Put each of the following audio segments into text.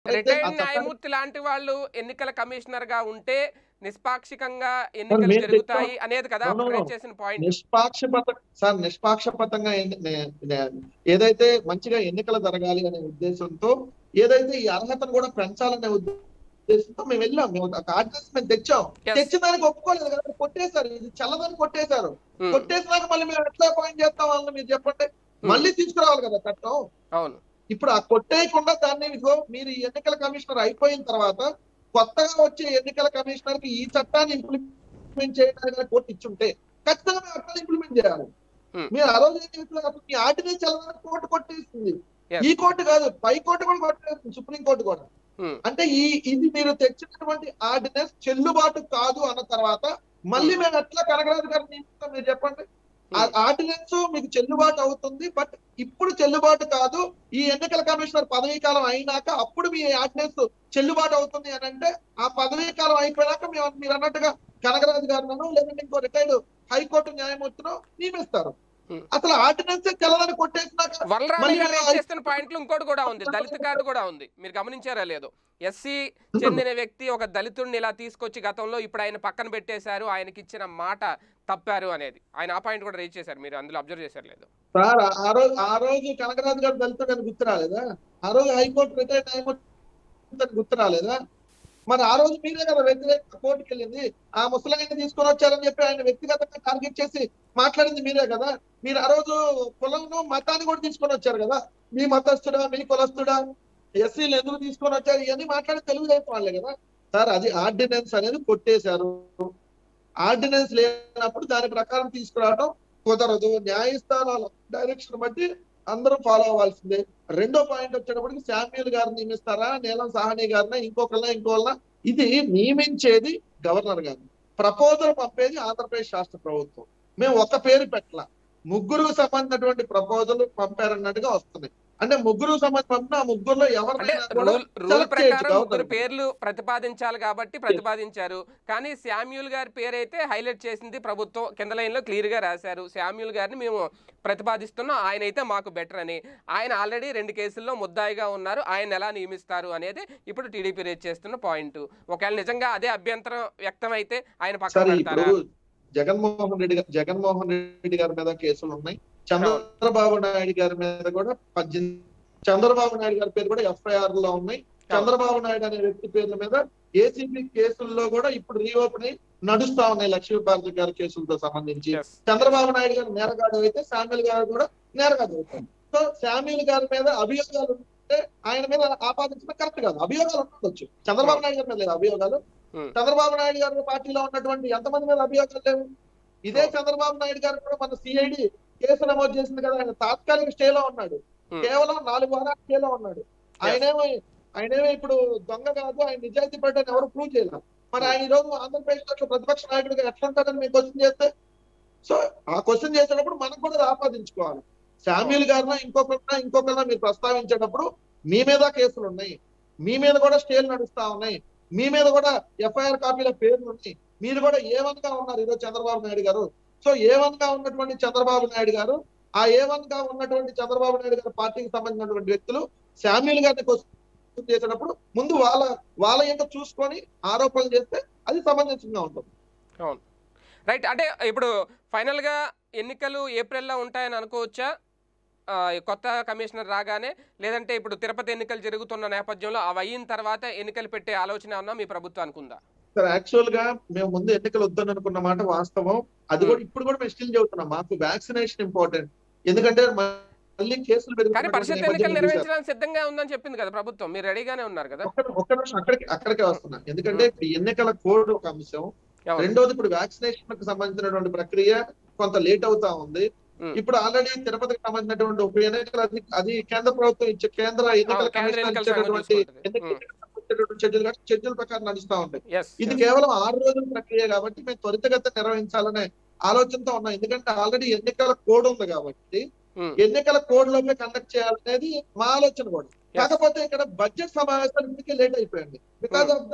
అయితే ఆ రిటైర్డ్ చట్టాన్ని న్యాయమూర్తి లాంటి వాళ్ళు ఎన్నికల కమిషనర్ గా ఉంటే నిష్పాక్షికంగా ఎన్నికలు మేము జరుగుతాయి తెచ్చాం. అనేది కదా No, no, రైజ్ no. చేసిన పాయింట్ నిష్పాక్షపాత సార్ నిష్పాక్షపాతంగా ఎన్ని- నే- నే- ఏదైతే మంచిగా ఎన్నికలు జరగాలి అనే ఉద్దేశంతో ఏదైతే ఈ అర్హతను కూడా పెంచాలనే ఉద్దేశంతో మేము వెళ్ళాం మేము ఒక ఆర్డినెన్స్ మేము తెచ్చాం Yes. తెచ్చిన దానికి ఒప్పుకోలేదు కదా కొట్టేశారు ఇది చల్లదని కొట్టేశారు కొట్టేసినాక మళ్ళీ మేము ఎట్లా అపాయింట్ చేస్తాం వాళ్ళని మీరు చెప్పండి మళ్ళీ తీసుకురావాలి కదా చట్టం అవును ఇప్పుడు ఆ కొట్టేయకుండా దాన్ని ఇదిగో మీరు ఈ ఎన్నికల కమిషనర్ అయిపోయిన తర్వాత కొత్తగా వచ్చే ఎన్నికల కమిషనర్ కి ఈ చట్టాన్ని ఇంప్లిమెంట్ చేయడానికి కోర్టు ఇచ్చుంటే ఖచ్చితంగా మేము అట్లా ఇంప్లిమెంట్ చేయాలి Hmm. మీరు ఆ రోజు ఏం చేస్తున్నారు అప్పుడు మీ ఆర్డినెన్స్ ఎలా కోర్టు కొట్టేస్తుంది Yes. ఈ కోర్టు కాదు పై కోర్టు కూడా కొట్టేస్తుంది సుప్రీం కోర్టు కూడా Hmm. అంటే ఈ ఇది మీరు తెచ్చినటువంటి ఆర్డినెన్స్ చెల్లుబాటు కాదు అన్న తర్వాత మళ్ళీ మేము ఎట్లా కనగరాజు గారిని నియమిస్తాం మీరు చెప్పండి ఆ ఆర్డినెన్స్ మీకు చెల్లుబాటు అవుతుంది బట్ ఇప్పుడు చెల్లుబాటు కాదు ఈ ఎన్నికల కమిషనర్ పదవీ కాలం అయినాక అప్పుడు మీ ఆర్డినెన్స్ చెల్లుబాటు అవుతుంది అని అంటే ఆ పదవీ కాలం అయిపోయాక మేము మీరు అన్నట్టుగా కనగరాజు గారినో లేదంటే ఇంకో రిటైర్డ్ హైకోర్టు న్యాయమూర్తినో నియమిస్తారు Hmm. అసలు ఆర్డినెన్స్ చెల్లదని కొట్టేసినాక వలరామయ్య మళ్ళీ గారు రేజ్ ఆ- చేస్తున్న పాయింట్లు ఇంకోటి కూడా ఉంది దళిత కార్డు కూడా ఉంది మీరు గమనించారా లేదో ఎస్సీ చెందిన వ్యక్తి ఒక దళితుడిని ఇలా తీసుకొచ్చి గతంలో ఇప్పుడు ఆయన పక్కన పెట్టేశారు ఆయనకి ఇచ్చిన మాట తప్పారు అనేది ఆయన ఆ పాయింట్ కూడా రేజ్ చేశారు మీరు అందులో అబ్జర్వ్ చేశారు లేదు సార్ ఆ- ఆ రోజు ఆ రోజు కనకరాజు గారు దళితుడు అని గుర్తు రాలేదా ఆ రోజు హైకోర్టు రిటైర్డ్ న్యాయమూర్తి అని గుర్తు రాలేదా మరి ఆ రోజు మీరే కదా వ్యతిరేక కోర్టుకి వెళ్ళింది ఆ ముసలాయిని తీసుకొని వచ్చారని చెప్పి ఆయన వ్యక్తిగతంగా టార్గెట్ చేసి మాట్లాడింది మీరే కదా మీరు ఆ రోజు కులంను మతాన్ని కూడా తీసుకొని వచ్చారు కదా మీ మతస్థుడా మీ కులస్తుడా ఎస్సీలు ఎందుకు తీసుకొని వచ్చారు ఇవన్నీ మాట్లాడి తెలుగుదేశం వాళ్ళే కదా సార్ అది ఆర్డినెన్స్ అనేది కొట్టేశారు ఆర్డినెన్స్ లేనప్పుడు దాని ప్రకారం తీసుకురావడం కుదరదు న్యాయస్థానాల డైరెక్షన్ బట్టి అందరూ ఫాలో అవ్వాల్సిందే రెండో పాయింట్ వచ్చేటప్పటికి శామ్యుల్ గారిని నియమిస్తారా నీలం సాహని గారిన ఇంకొకరిన ఇంకోళ్ళ ఇది నియమించేది గవర్నర్ గారు ప్రపోజల్ పంపేది ఆంధ్రప్రదేశ్ రాష్ట్ర ప్రభుత్వం మేము ఒక పేరు పెట్టలా ముగ్గురుకు సంబంధించినటువంటి ప్రపోజల్ పంపారన్నట్టుగా వస్తుంది అంటే ముగ్గురు సంబంధించి పంపిన ఆ ముగ్గురులో అంటే ఎవరినైనా కూడా రూల్ రూల్ select ప్రకారం చేయొచ్చు ముగ్గురు governor. పేర్లు ప్రతిపాదించాలి కాబట్టి ప్రతిపాదించారు కానీ శామ్యూల్ గారి పేరైతే హైలైట్ చేసింది ప్రభుత్వం కింద లైన్లో క్లియర్ గా రాశారు శామ్యూల్ గారిని మేము ప్రతిపాదిస్తున్నాం ఆయన అయితే మాకు బెటర్ అని ఆయన ఆల్రెడీ రెండు కేసుల్లో ముద్దాయిగా ఉన్నారు ఆయన ఎలా నియమిస్తారు అనేది ఇప్పుడు టీడీపీ రేజ్ చేస్తున్న పాయింట్ ఒకవేళ నిజంగా అదే అభ్యంతరం వ్యక్తం అయితే ఆయన పక్కన సరే పెడతారా ఇప్పుడు జగన్మోహన్ రెడ్డి గారు జగన్మోహన్ రెడ్డి గారి మీద కేసులు ఉన్నాయి చంద్రబాబు నాయుడు గారి మీద కూడా పద్దెనిమిది చంద్రబాబు నాయుడు గారి పేరు కూడా ఎఫ్ఐఆర్ లో ఉన్నాయి చంద్రబాబు నాయుడు అనే వ్యక్తి పేర్ల మీద ఏసీబీ కేసుల్లో కూడా ఇప్పుడు రీఓపెన్ అయి నడుస్తా ఉన్నాయి లక్ష్మీ భారతి గారి కేసులతో సంబంధించి Yes. చంద్రబాబు నాయుడు గారు నేరగాడు అయితే శామ్యుల్ గారు కూడా నేరగాడు అవుతారు సో శామ్యుల్ గారి మీద అభియోగాలు ఉంటే ఆయన మీద ఆపాదించడం కరెక్ట్ కాదు అభియోగాలు ఉండొచ్చు చంద్రబాబు నాయుడు గారి మీద లేదు అభియోగాలు Hmm. చంద్రబాబు నాయుడు గారి పార్టీలో ఉన్నటువంటి ఎంతమంది మీద అభియోగాలు లేవు ఇదే Oh. చంద్రబాబు నాయుడు గారు కూడా మన సిఐడి కేసు నమోదు చేసింది కదా ఆయన తాత్కాలిక స్టేలో ఉన్నాడు Hmm. కేవలం నాలుగు వారాల స్టేలో ఉన్నాడు ఆయనేమో ఆయనేమో ఇప్పుడు దొంగ కాదు ఆయన నిజాయితీ పడ్డని ఎవరు ప్రూవ్ చేయలేదు మరి ఆయన ఈ రోజు ఆంధ్రప్రదేశ్ లో ప్రతిపక్ష నాయకుడిగా ఎట్లా ఉంటాడని మేము క్వశ్చన్ చేస్తే సో ఆ క్వశ్చన్ చేసేటప్పుడు మనకు కూడా అది ఆపాదించుకోవాలి శామ్యుల్ గారిన ఇంకొకరిన ఇంకొకరిన మీరు ప్రస్తావించేటప్పుడు మీ మీద కేసులు ఉన్నాయి మీ మీద కూడా స్టేలు నడుస్తా ఉన్నాయి మీ మీద కూడా ఎఫ్ఐఆర్ కాపీల పేర్లు ఉన్నాయి మీరు కూడా ఏవన్గా ఉన్నారు ఈరోజు చంద్రబాబు నాయుడు గారు సో ఏవన్గా ఉన్నటువంటి చంద్రబాబు నాయుడు గారు ఆ ఏవన్ గా ఉన్నటువంటి చంద్రబాబు నాయుడు గారి పార్టీకి సంబంధించినటువంటి వ్యక్తులు శామ్యుల్ గారిని క్వశ్చన్ చేసేటప్పుడు ముందు వాళ్ళ వాళ్ళ యొక్క చూసుకొని ఆరోపణలు చేస్తే అది సమంజసంగా ఉంటుంది అవును రైట్ అంటే ఇప్పుడు ఫైనల్గా ఎన్నికలు ఏప్రిల్లో ఉంటాయని అనుకోవచ్చా ఆ, ఈ కొత్త కమిషనర్ రాగానే లేదంటే ఇప్పుడు తిరుపతి ఎన్నికలు జరుగుతున్న నేపథ్యంలో అవి అయిన తర్వాత ఎన్నికలు పెట్టే ఆలోచన ఉన్నా మీ ప్రభుత్వానికి ఉందా సార్ యాక్చువల్ గా మేము ముందు ఎన్నికలు వద్దని అనుకున్న మాట వాస్తవం అది కూడా ఇప్పుడు కూడా మేము స్టిల్ చెబుతున్నాం మాకు వ్యాక్సినేషన్ ఇంపార్టెంట్ ఎందుకంటే మళ్ళీ కేసులు కానీ పెరుగుతున్నటువంటి పరిషత్ ఎన్నికలు నేపథ్యంలో చూశారు. నిర్వహించడానికి సిద్ధంగా ఉందని చెప్పింది కదా ప్రభుత్వం మీరు రెడీగానే ఉన్నారు కదా ఒక్క ఒక్క నిమిషం అక్కడికి అక్కడికే వస్తున్నా ఎందుకంటే ఇప్పుడు ఎన్నికల కోడ్ ఒక అంశం అవును. రెండోది ఇప్పుడు వ్యాక్సినేషన్ కు సంబంధించినటువంటి ప్రక్రియ కొంత లేట్ అవుతా ఉంది ఉమ్. ఇప్పుడు ఆల్రెడీ తిరుపతికి సంబంధించినటువంటి ఉప ఎన్నికలు అది అది కేంద్ర ప్రభుత్వం ఇచ్చే కేంద్ర ఎన్నికల అవును, కేంద్ర కమిషన్ ఎన్నికల సంఘం ఇచ్చేటటువంటి చూసుకుంటుంది. ఎన్నికల సంబంధించినటువంటి షెడ్యూల్ కాబట్టి షెడ్యూల్ ప్రకారం నడుస్తా ఉంటాయి Yes, ఇది yes. కేవలం ఆరు రోజుల ప్రక్రియ కాబట్టి మేము త్వరితగతిన నిర్వహించాలనే ఆలోచనతో ఉన్నాం ఎందుకంటే ఆల్రెడీ ఎన్నికల కోడ్ ఉంది కాబట్టి ఉమ్. ఎన్నికల కోడ్ లోపే కండక్ట్ చేయాలనేది మా ఆలోచన కూడా కాకపోతే ఇక్కడ బడ్జెట్ సమావేశాలు ఇందుకే లేట్ అయిపోయింది బికాస్ ఆఫ్ ద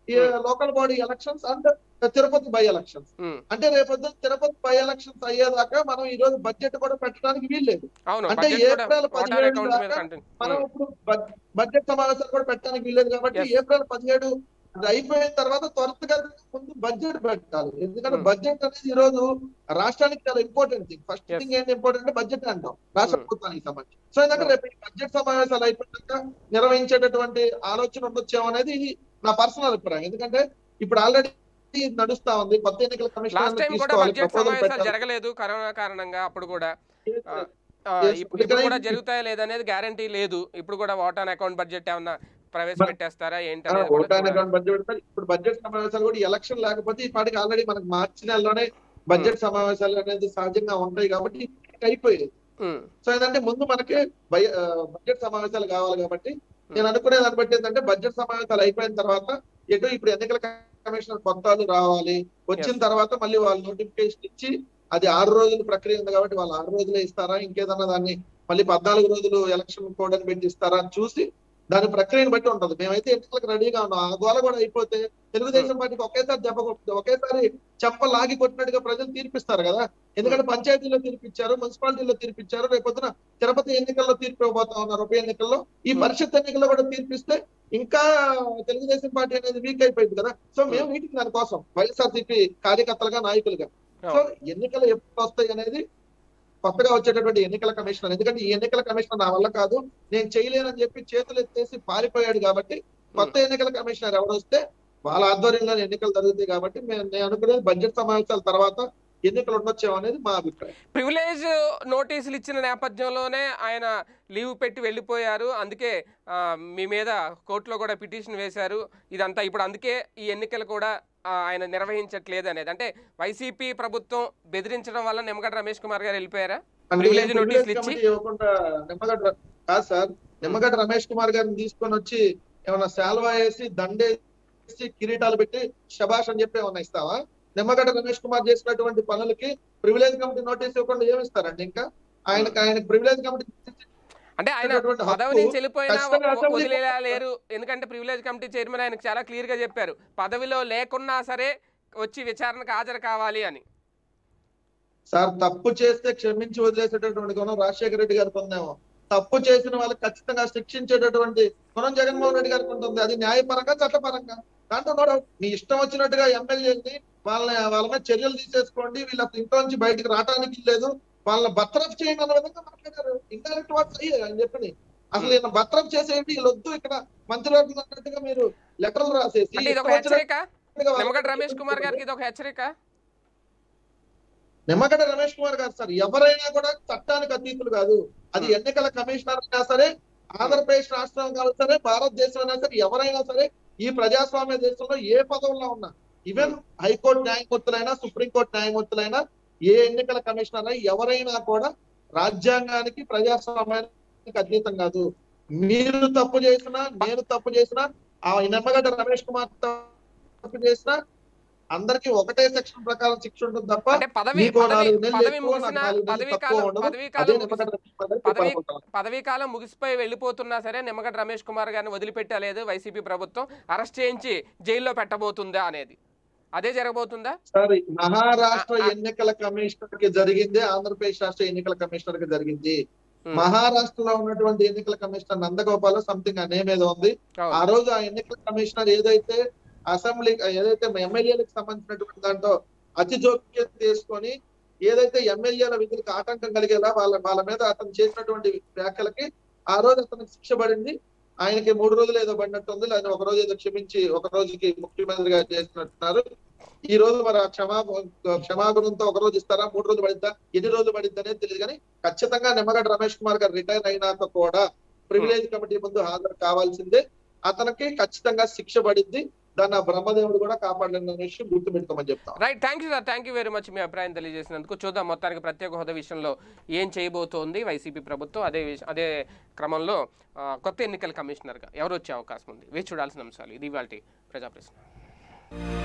ఈ local body elections and Tirupati by elections um, అంటే రేపొద్దు తిరుపతి బై ఎలక్షన్స్ అయ్యేదాకా మనం ఈ రోజు బడ్జెట్ కూడా పెట్టడానికి వీల్లేదు అవును అంటే బడ్జెట్ కూడా ఏప్రిల్ ఓటర్ పదిహేడు అకౌంట్ మీద దాకా కంటిన్యూ మనం ఇప్పుడు బడ్- బడ్జెట్ సమావేశాలు కూడా పెట్టడానికి వీల్లేదు కాబట్టి Yes. ఏప్రిల్ పదిహేడు అది అయిపోయిన తర్వాత త్వరగా ముందు బడ్జెట్ పెట్టాలి ఎందుకంటే Hmm. బడ్జెట్ అనేది ఈ రోజు రాష్ట్రానికి చాలా important thing first Yes. Thing ఏంటి ఇంపార్టెంట్ అంటే బడ్జెట్ అంటాం రాష్ట్ర Hmm. ప్రభుత్వానికి సంబంధించి సో ఎందుకంటే Hmm. రేపు ఈ బడ్జెట్ సమావేశాలు అయిపోయాక నిర్వహించేటటువంటి ఆలోచన ఉండొచ్చేమో అనేది ఇది నా పర్సనల్ అభిప్రాయం ఎందుకంటే ఇప్పుడు ఆల్రెడీ నడుస్తా ఉంది కొత్త ఎన్నికల లాస్ట్ కమిషన్ టైం కూడా తీసుకోవాలి బడ్జెట్ ప్రపోజల్ సమావేశాలు పెట్టాలి జరగలేదు కరోనా కారణంగా అప్పుడు కూడా ఆ, ఆ, Yes, ఇప్పుడు ఇప్పుడు అందుకనే కూడా ఇది- జరుగుతాయా లేదనేది గ్యారంటీ లేదు ఇప్పుడు కూడా ఓటాన్ అకౌంట్ బడ్జెట్ ఏమన్నా ప్రవేశపెట్టేస్తారా ఏంటి అనేది కూడా ఓటాన్ చూడాలి. అకౌంట్ బడ్జెట్ పెడతారు. ఇప్పుడు బడ్జెట్ సమావేశాలు కూడా ఎలక్షన్ లేకపోతే ఈ పాటికి ఆల్రెడీ మనకు మార్చి నెలలోనే బడ్జెట్ సమావేశాలు అనేది సహజంగా ఉంటాయి కాబట్టి ఇప్పటికి అయిపోయేది ఉమ్, సో ఏంటంటే ముందు మనకి బయ- ఆ, బడ్జెట్ సమావేశాలు కావాలి కాబట్టి నేను అనుకునే దాన్ని బట్టి ఏంటంటే బడ్జెట్ సమావేశాలు అయిపోయిన తర్వాత ఎటు ఇప్పుడు ఎన్నికల కమిషనర్ కొత్త వాళ్ళు రావాలి వచ్చిన Yes. తర్వాత మళ్ళీ వాళ్ళు నోటిఫికేషన్ ఇచ్చి అది ఆరు రోజుల ప్రక్రియ ఉంది కాబట్టి వాళ్ళు ఆరు రోజులే ఇస్తారా ఇంకేదన్నా దాన్ని మళ్ళీ పద్నాలుగు రోజులు ఎలక్షన్ కోడ్ అని పెట్టి ఇస్తారా అని చూసి దాని ప్రక్రియను బట్టి ఉంటది మేమైతే ఎన్నికలకు రెడీగా ఉన్నాం ఆ గోల కూడా అయిపోతే తెలుగుదేశం పార్టీకి ఒకేసారి దెబ్బ కొట్టుతుంది ఒకేసారి చెంప లాగి కొట్టినట్టుగా ప్రజలు తీర్పిస్తారు కదా ఎందుకంటే పంచాయతీలో తీర్పిచ్చారు మున్సిపాలిటీలో తీర్పిచ్చారు రేపొద్దున తిరుపతి ఎన్నికల్లో తీర్పు ఇవ్వబోతా ఉన్నారు ఉప ఎన్నికల్లో ఈ Hmm. పరిషత్ ఎన్నికల్లో కూడా తీర్పిస్తే ఇంకా తెలుగుదేశం పార్టీ అనేది వీక్ అయిపోయింది కదా సో మేము వీటికి దానికోసం వైఎస్ఆర్సీపీ కార్యకర్తలుగా నాయకులుగా సో ఎన్నికలు ఎప్పుడు వస్తాయి అనేది కొత్తగా వచ్చేటటువంటి ఎన్నికల కమిషనర్ ఎందుకంటే ఈ ఎన్నికల కమిషనర్ నా వల్ల కాదు నేను చేయలేనని చెప్పి చేతులు ఎత్తేసి పారిపోయాడు కాబట్టి కొత్త ఎన్నికల కమిషనర్ ఎవరు వస్తే వాళ్ళ ఆధ్వర్యంలో ఎన్నికలు జరుగుతాయి కాబట్టి మేము నేను అనుకునేది బడ్జెట్ సమావేశాల తర్వాత ఎన్నికలు ఉండొచ్చేమో అనేది మా అభిప్రాయం ప్రివిలేజ్ నోటీసులు ఇచ్చిన నేపథ్యంలోనే ఆయన లీవ్ పెట్టి వెళ్ళిపోయారు అందుకే ఆ, మీ మీద కోర్టులో కూడా పిటిషన్ వేశారు ఇదంతా ఇప్పుడు అందుకే ఈ ఎన్నికలు కూడా ఆ, ఆయన నిర్వహించట్లేదు అనేది అంటే వైసీపీ ప్రభుత్వం బెదిరించడం వల్ల నిమ్మగడ్డ రమేష్ కుమార్ గారు వెళ్ళిపోయారా అంటే Privilege privilege notice లు ఇచ్చి? committee ఇవ్వకుండా నిమ్మగడ్డ ర- కాదు సార్ నిమ్మగడ్డ రమేష్ కుమార్ గారిని తీసుకొని వచ్చి ఏమన్నా శాల్వా వేసి దండేసి కిరీటాలు పెట్టి శబాష్ అని చెప్పి ఏమన్నా ఇస్తావా నిమ్మగడ్డ రమేష్ కుమార్ చేసినటువంటి పనులకి ప్రివిలేజ్ కమిటీ నోటీస్ ఇవ్వకుండా ఏమి ఇస్తారండి ఇంకా ఆయనకి ఆయనకి ప్రివిలేజ్ కమిటీ అంటే ఆయన ఇచ్చినటువంటి హక్కు పదవి నుంచి వెళ్ళిపోయినా ఖచ్చితంగా వ- అసెంబ్లీ వదిలేలా లేరు ఎందుకంటే ప్రివిలేజ్ కమిటీ చైర్మన్ ఆయనకు చాలా క్లియర్ గా చెప్పారు పదవిలో లేకున్నా సరే వచ్చి విచారణకు హాజరు కావాలి అని సార్ తప్పు చేస్తే క్షమించి వదిలేసేటటువంటి గుణం రాజశేఖర రెడ్డి గారికి ఉందేమో తప్పు చేసిన వాళ్ళకి ఖచ్చితంగా శిక్షించేటటువంటి గుణం జగన్మోహన్ రెడ్డి గారికి ఉంటుంది అది న్యాయపరంగా చట్టపరంగా దాంట్లో నో డౌట్ మీ ఇష్టం వచ్చినట్టుగా ఎమ్మెల్యేని వాళ్ళని వాళ్ళ మీద చర్యలు తీసేసుకోండి వీళ్ళ ఇంట్లో నుంచి బయటకు రావడానికి లేదు వాళ్ళని బర్తరఫ్ చేయండి అన్న విధంగా మాట్లాడారు ఇండైరెక్ట్ వర్డ్స్ అయ్యే అని చెప్పని అసలు ఈయన బర్తరఫ్ చేసేయండి వీళ్ళు వద్దు ఇక్కడ మంత్రివర్గం అన్నట్టుగా మీరు లెటర్లు రాసేసి అంటే ఇది ఒక ఇష్టం హెచ్చరిక వచ్చినట్టుగా వాళ్ళకి నిమ్మగడ్డ రమేష్ కుమార్ గారికి ఇది ఒక హెచ్చరిక నిమ్మగడ్డ రమేష్ కుమార్ గారు సార్ ఎవరైనా కూడా చట్టానికి అతీతులు కాదు అది Hmm. ఎన్నికల కమిషనర్ అయినా సరే ఆంధ్రప్రదేశ్ రాష్ట్రం కాదు సరే భారతదేశం అయినా సరే ఎవరైనా సరే ఈ ప్రజాస్వామ్య దేశంలో ఏ పదవుల్లో ఉన్నా ఈవెన్ హైకోర్టు న్యాయమూర్తులైనా సుప్రీంకోర్టు న్యాయమూర్తులైనా ఏ ఎన్నికల కమిషనర్ అయినా ఎవరైనా కూడా రాజ్యాంగానికి ప్రజాస్వామ్యానికి అతీతం కాదు మీరు తప్పు చేసినా నేను తప్పు చేసినా ఆ నిమ్మగడ్డ రమేష్ కుమార్ తప్పు చేసినా అందరికి ఒకటే సెక్షన్ ప్రకారం శిక్ష ఉంటుంది తప్ప అంటే పదవి నీకో పదవి నాలుగు నెలలు పదవి ఎక్కువ, నాకు ముగిసిన నాలుగు నెలలు పదవీ తక్కువ కాలం ఉండదు. పదవీ అదే కాలం నిమ్మగడ్డ ముగిసి- రమేష్ కుమార్ గారికి పదవి- పడుకుంటాం. పదవీ కాలం ముగిసిపోయి వెళ్ళిపోతున్నా సరే నిమ్మగడ్డ రమేష్ కుమార్ గారిని వదిలిపెట్టలేదు వైసీపీ ప్రభుత్వం అరెస్ట్ చేయించి జైల్లో పెట్టబోతుందా అనేది అదే జరగబోతుందా సార్ ఈ మహారాష్ట్ర ఆ- ఆ- ఎన్నికల కమిషనర్ కి జరిగింది ఆంధ్రప్రదేశ్ రాష్ట్ర ఎన్నికల కమిషనర్ కి జరిగింది ఉమ్, మహారాష్ట్రలో ఉన్నటువంటి ఎన్నికల కమిషనర్ నందగోపాల్ సంథింగ్ ఆ నేమ్ ఏదో ఉంది అవును. ఆ రోజు ఆ ఎన్నికల కమిషనర్ ఏదైతే అసెంబ్లీ ఏదైతే ఎమ్మెల్యేలకు సంబంధించినటువంటి దాంట్లో అతి జోక్యం తీసుకొని ఏదైతే ఎమ్మెల్యేల విధులకు ఆటంకం కలిగేలా వాళ్ళ వాళ్ళ మీద అతను చేసినటువంటి వ్యాఖ్యలకి ఆ రోజు అతనికి శిక్ష పడింది ఆయనకి మూడు రోజులు ఏదో పడినట్టుంది లేదా ఒక రోజు ఏదో క్షమించి ఒక రోజుకి ముఖ్యమంత్రిగా చేసినట్టున్నారు ఈ రోజు మరి ఆ క్షమా క్షమాగుణంతో ఒక రోజు ఇస్తారా మూడు రోజులు పడిద్దా ఎన్ని రోజులు పడిద్దా అనేది తెలియదు కానీ ఖచ్చితంగా నిమ్మగడ్డ రమేష్ కుమార్ గారు రిటైర్ అయినాక కూడా ప్రివిలేజ్ కమిటీ ముందు హాజరు కావాల్సిందే అతనికి ఖచ్చితంగా శిక్ష పడిద్ది దాన్ని ఆ బ్రహ్మదేవుడు కూడా కాపాడలేని విషయం గుర్తుపెట్టుకోమని చెప్తాం right thank you sir thank you very much మీ అభిప్రాయం తెలియజేసినందుకు చూద్దాం మొత్తానికి ప్రత్యేక హోదా విషయంలో ఏం చేయబోతోంది వైసీపీ ప్రభుత్వం అదే విష- అదే క్రమంలో ఆ, కొత్త ఎన్నికల కమిషనర్గా ఎవరు వచ్చే అవకాశం ఉంది వేచి చూడాల్సిన అంశాలు ఇది ఇవాళ ప్రజాప్రశ్న